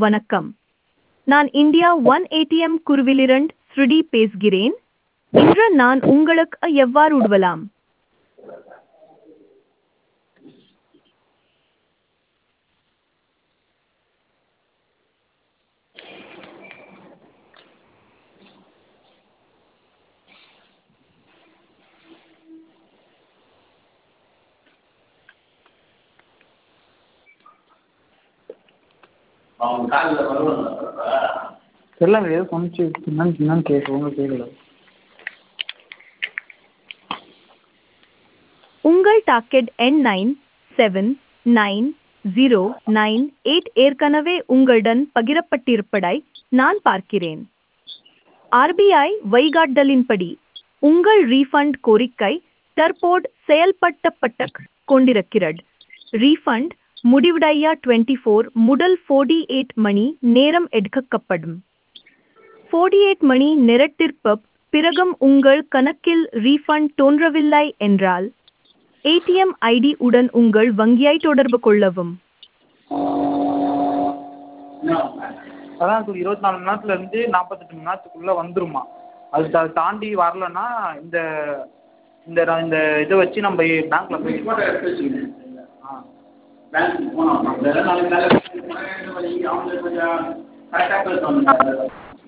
வணக்கம் நான் India one ATM குருவிலிருந்து ஸ்ருதி பேசுகிறேன் இன்று நான் உங்களுக்கு எவ்வாறு உதவலாம் அவன் காலில் வருவாங்க தெரியலங்க ஏதோ சொன்னிச்சு என்னன்னு என்னன்னு கேட்க ஒன்றும் கேட்கல உங்கள் டாக்கெட் எண் nine seven nine zero nine eight ஏற்கனவே உங்களுடன் பகிரப்பட்டிருப்பதை நான் பார்க்கிறேன் ஆர்பிஐ வழிகாட்டுதலின்படி உங்கள் ரீஃபண்ட் கோரிக்கை தற்போது செயல்படுத்தப்பட்டு கொண்டிருக்கிறது ரீஃபண்ட் முடிவடைய டுவெண்ட்டி ஃபோர் முதல் ஃபோர்டி எயிட் மணி நேரம் எடுக்கப்படும் ஃபோர்டி எயிட் மணி நேரத்திற்கு பிறகும் உங்கள் கணக்கில் ரீஃபண்ட் தோன்றவில்லை என்றால் ஏடிஎம் ஐடி உடன் உங்கள் வங்கியை தொடர்பு கொள்ளவும் அதான் சார் இருபத்தி நாலு மணி நேரத்துல இருந்து நாற்பத்தெட்டு மணி நேரத்துக்குள்ள வந்துருமா அது தா தாண்டி வரலன்னா இந்த இந்த நான் இந்த இதை வச்சு நம்ம பேங்க்ல போய் ஃபோட்டோ எடுத்து வச்சுக்கணும் ஆ பேங்க்குக்கு போனோம் நம்ம நாளைக்கு வேலை போனால் வழி அவங்க கொஞ்சம் கரெக்டாக பேசுவாங்க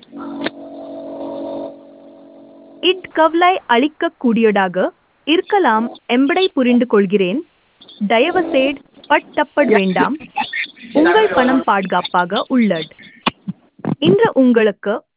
இட் கவலை அளிக்கக்கூடியதாக இருக்கலாம் என்பதை புரிந்து கொள்கிறேன் தயவுசெய்து பட்டப்பட வேண்டாம் உங்கள் பணம் பாதுகாப்பாக உள்ளது இன்று உங்களுக்கு